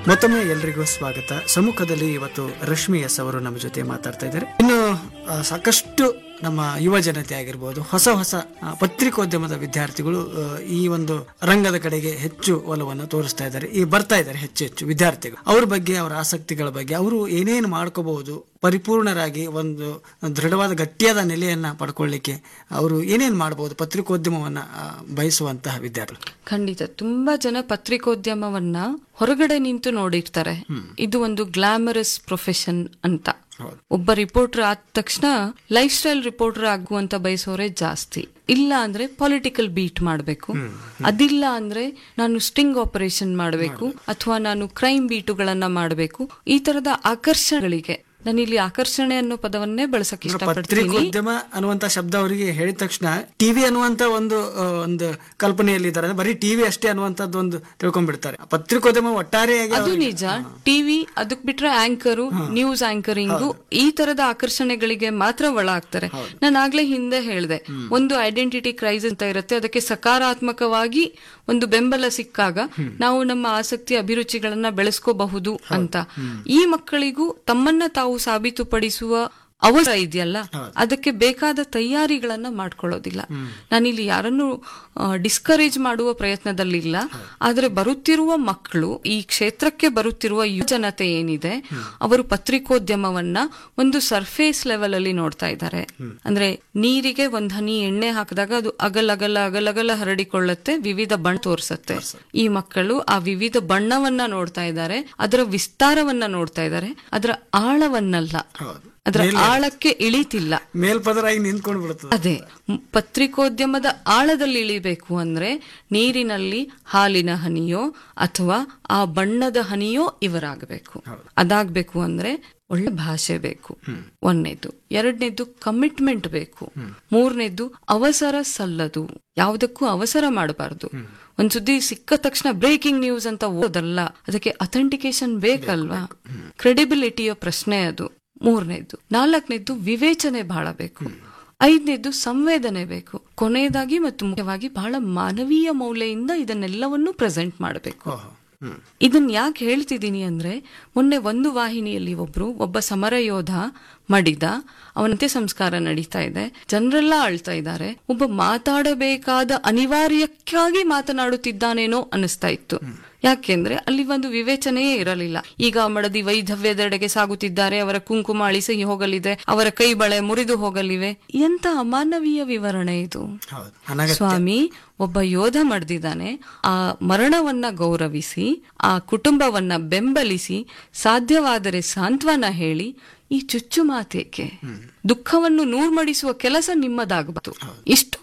ಮತ್ತೊಮ್ಮೆ ಎಲ್ರಿಗೂ ಸ್ವಾಗತ ಸಮ್ಮುಖದಲ್ಲಿ ಇವತ್ತು ರಶ್ಮಿ ಎಸ್ ಅವರು ನಮ್ಮ ಜೊತೆ ಮಾತಾಡ್ತಾ ಇದ್ದಾರೆ ಇನ್ನು ಆ, ಸಾಕಷ್ಟು ನಮ್ಮ ಯುವ ಜನತೆ ಆಗಿರ್ಬೋದು ಹೊಸ ಹೊಸ ಆ, ಪತ್ರಿಕೋದ್ಯಮದ ವಿದ್ಯಾರ್ಥಿಗಳು ಆ, ಈ ಒಂದು ರಂಗದ ಕಡೆಗೆ ಹೆಚ್ಚು ಒಲವನ್ನು ತೋರಿಸ್ತಾ ಇದ್ದಾರೆ ಈ ಬರ್ತಾ ಇದ್ದಾರೆ ಹೆಚ್ಚು ಹೆಚ್ಚು ವಿದ್ಯಾರ್ಥಿಗಳು ಅವ್ರ ಬಗ್ಗೆ ಅವರ ಆಸಕ್ತಿಗಳ ಬಗ್ಗೆ ಅವರು ಏನೇನು ಮಾಡ್ಕೋಬಹುದು ಪರಿಪೂರ್ಣರಾಗಿ ಒಂದು ದೃಢವಾದ ಗಟ್ಟಿಯಾದ ನೆಲೆಯನ್ನ ಪಡ್ಕೊಳ್ಳಿಕ್ಕೆ ಅವರು ಏನೇನು ಮಾಡಬಹುದು ಪತ್ರಿಕೋದ್ಯಮವನ್ನ ಆ, ಬಯಸುವಂತಹ ವಿದ್ಯಾರ್ಥಿಗಳು ಖಂಡಿತ ತುಂಬಾ ಜನ ಪತ್ರಿಕೋದ್ಯಮವನ್ನ ಹೊರಗಡೆ ನಿಂತು ನೋಡಿರ್ತಾರೆ ಇದು ಒಂದು ಗ್ಲಾಮರಸ್ ಪ್ರೊಫೆಷನ್ ಅಂತ ಒಬ್ಬ ರಿಪೋರ್ಟರ್ ಆದ ತಕ್ಷಣ ಲೈಫ್ ಸ್ಟೈಲ್ ರಿಪೋರ್ಟರ್ ಆಗುವಂತ ಬಯಸೋರೆ ಜಾಸ್ತಿ ಇಲ್ಲ ಅಂದ್ರೆ ಪೊಲಿಟಿಕಲ್ ಬೀಟ್ ಮಾಡಬೇಕು ಅದಿಲ್ಲ ಅಂದ್ರೆ ನಾನು ಸ್ಟಿಂಗ್ ಆಪರೇಷನ್ ಮಾಡಬೇಕು ಅಥವಾ ನಾನು ಕ್ರೈಮ್ ಬೀಟುಗಳನ್ನ ಮಾಡಬೇಕು ಈ ತರದ ಆಕರ್ಷಣೆಗಳಿಗೆ ನಾನು ಇಲ್ಲಿ ಆಕರ್ಷಣೆ ಅನ್ನೋ ಪದವನ್ನೇ ಬಳಸಕ್ ಇಷ್ಟಪಡ್ತೀನಿ ಪತ್ರಿಕೋದ್ಯಮ ಅನ್ನುವಂತ ಶಬ್ದ ಅವರಿಗೆ ಹೇಳಿದ ತಕ್ಷಣ ಟಿವಿ ಅನ್ನುವಂತ ಒಂದು ಆ, ಒಂದು ಕಲ್ಪನೆಯಲ್ಲಿ ಇದ್ದಾರೆ ಬರೀ ಟಿವಿ ಅಷ್ಟೇ ಅನ್ನುವಂಥದ್ದು ಒಂದು ತಿಳ್ಕೊಂಡ್ಬಿಡ್ತಾರೆ ಪತ್ರಿಕೋದ್ಯಮ ಒಟ್ಟಾರೆಯಾಗಿ ಅದು ನಿಜ ಟಿವಿ ಅದಕ್ ಬಿಟ್ರೆ ಆಂಕರು ನ್ಯೂಸ್ ಆಂಕರಿಂಗು ಈ ತರದ ಆಕರ್ಷಣೆಗಳಿಗೆ ಮಾತ್ರ ಒಳ ಆಗ್ತಾರೆ ನಾನು ಆಗ್ಲೇ ಹಿಂದೆ ಹೇಳ್ದೆ ಒಂದು ಐಡೆಂಟಿಟಿ ಕ್ರೈಸಿಸ್ ಅಂತ ಇರುತ್ತೆ ಅದಕ್ಕೆ ಸಕಾರಾತ್ಮಕವಾಗಿ ಒಂದು ಬೆಂಬಲ ಸಿಕ್ಕಾಗ ನಾವು ನಮ್ಮ ಆಸಕ್ತಿ ಅಭಿರುಚಿಗಳನ್ನ ಬೆಳೆಸ್ಕೋಬಹುದು ಅಂತ ಈ ಮಕ್ಕಳಿಗೂ ತಮ್ಮನ್ನ ತಾವು ಸಾಬೀತುಪಡಿಸುವ ಅವಸರ ಇದೆಯಲ್ಲ ಅದಕ್ಕೆ ಬೇಕಾದ ತಯಾರಿಗಳನ್ನ ಮಾಡ್ಕೊಳ್ಳೋದಿಲ್ಲ ನಾನಿಲ್ಲಿ ಯಾರನ್ನು ಡಿಸ್ಕರೇಜ್ ಮಾಡುವ ಪ್ರಯತ್ನದಲ್ಲಿಲ್ಲ ಆದ್ರೆ ಬರುತ್ತಿರುವ ಮಕ್ಕಳು ಈ ಕ್ಷೇತ್ರಕ್ಕೆ ಬರುತ್ತಿರುವ ಯುವ ಜನತೆ ಏನಿದೆ ಅವರು ಪತ್ರಿಕೋದ್ಯಮವನ್ನ ಒಂದು ಸರ್ಫೇಸ್ ಲೆವೆಲ್ ಅಲ್ಲಿ ನೋಡ್ತಾ ಇದ್ದಾರೆ ಅಂದ್ರೆ ನೀರಿಗೆ ಒಂದ್ ಹನಿ ಎಣ್ಣೆ ಹಾಕಿದಾಗ ಅದು ಅಗಲಗಲ ಅಗಲಗಲ ಹರಡಿಕೊಳ್ಳುತ್ತೆ ವಿವಿಧ ಬಣ್ಣ ತೋರಿಸುತ್ತೆ ಈ ಮಕ್ಕಳು ಆ ವಿವಿಧ ಬಣ್ಣವನ್ನ ನೋಡ್ತಾ ಇದ್ದಾರೆ ಅದರ ವಿಸ್ತಾರವನ್ನ ನೋಡ್ತಾ ಇದ್ದಾರೆ ಅದರ ಆಳವನ್ನಲ್ಲ ಅದರ ಆಳಕ್ಕೆ ಇಳಿತಿಲ್ಲ ಮೇಲ್ಪದರಾಗಿ ನಿಂತ್ಕೊಂಡು ಬಿಡುತ್ತದೆ ಅದೇ ಮ್, ಪತ್ರಿಕೋದ್ಯಮದ ಆಳದಲ್ಲಿ ಇಳಿಬೇಕು ಅಂದ್ರೆ ನೀರಿನಲ್ಲಿ ಹಾಲಿನ ಹನಿಯೋ ಅಥವಾ ಆ ಬಣ್ಣದ ಹನಿಯೋ ಇವರಾಗಬೇಕು ಅದಾಗ್ಬೇಕು ಅಂದ್ರೆ ಒಳ್ಳೆ ಭಾಷೆ ಬೇಕು ಒಂದನೇದು ಎರಡನೇದು ಕಮಿಟ್ಮೆಂಟ್ ಬೇಕು ಮೂರನೇದು ಅವಸರ ಸಲ್ಲದು ಯಾವುದಕ್ಕೂ ಅವಸರ ಮಾಡಬಾರ್ದು ಒಂದ್ ಸುದ್ದಿ ಸಿಕ್ಕ ತಕ್ಷಣ ಬ್ರೇಕಿಂಗ್ ನ್ಯೂಸ್ ಅಂತ ಓದಲ್ಲ ಅದಕ್ಕೆ ಅಥೆಂಟಿಕೇಶನ್ ಬೇಕಲ್ವಾ ಕ್ರೆಡಿಬಿಲಿಟಿಯ ಪ್ರಶ್ನೆ ಅದು ಮೂರನೇದು ನಾಲ್ಕನೇದು ವಿವೇಚನೆ ಬಹಳ ಬೇಕು ಐದನೇದು ಸಂವೇದನೆ ಬೇಕು ಕೊನೆಯದಾಗಿ ಮತ್ತು ಮುಖ್ಯವಾಗಿ ಬಹಳ ಮಾನವೀಯ ಮೌಲ್ಯದಿಂದ ಇದನ್ನೆಲ್ಲವನ್ನೂ ಪ್ರೆಸೆಂಟ್ ಮಾಡಬೇಕು ಓಹೋ. ಹ್ಮ್. ಇದನ್ ಯಾಕೆ ಹೇಳ್ತಿದ್ದೀನಿ ಅಂದ್ರೆ ಮೊನ್ನೆ ಒಂದು ವಾಹಿನಿಯಲ್ಲಿ ಒಬ್ರು ಒಬ್ಬ ಸಮರ ಯೋಧ ಮಡಿದ ಅವನಂತೆ ಸಂಸ್ಕಾರ ನಡೀತಾ ಇದೆ ಜನರೆಲ್ಲ ಅಳ್ತಾ ಇದ್ದಾರೆ ಒಬ್ಬ ಮಾತಾಡಬೇಕಾದ ಅನಿವಾರ್ಯಕ್ಕಾಗಿ ಮಾತನಾಡುತ್ತಿದ್ದಾನೇನೋ ಅನಿಸ್ತಾ ಇತ್ತು ಯಾಕೆಂದ್ರೆ ಅಲ್ಲಿ ಒಂದು ವಿವೇಚನೆಯೇ ಇರಲಿಲ್ಲ ಈಗ ಮಡದಿ ವೈಧವ್ಯದೆಡೆಗೆ ಸಾಗುತ್ತಿದ್ದಾರೆ ಅವರ ಕುಂಕುಮ ಅಳಿಸಿ ಹೋಗಲಿದೆ ಅವರ ಕೈ ಬಳೆ ಮುರಿದು ಹೋಗಲಿವೆ ಎಂತ ಅಮಾನವೀಯ ವಿವರಣೆ ಇದು ಹೌದು ಅನಗತ್ಯ ಸ್ವಾಮಿ ಒಬ್ಬ ಯೋಧ ಮಡ್ದಿದ್ದಾನೆ ಆ ಮರಣವನ್ನ ಗೌರವಿಸಿ ಆ ಕುಟುಂಬವನ್ನ ಬೆಂಬಲಿಸಿ ಸಾಧ್ಯವಾದರೆ ಸಾಂತ್ವನ ಹೇಳಿ ಈ ಚುಚ್ಚು ಮಾತೇಕೆ ದುಃಖವನ್ನು ನೂರ್ಮಡಿಸುವ ಕೆಲಸ ನಿಮ್ಮದಾಗಬಹುದು ಇಷ್ಟು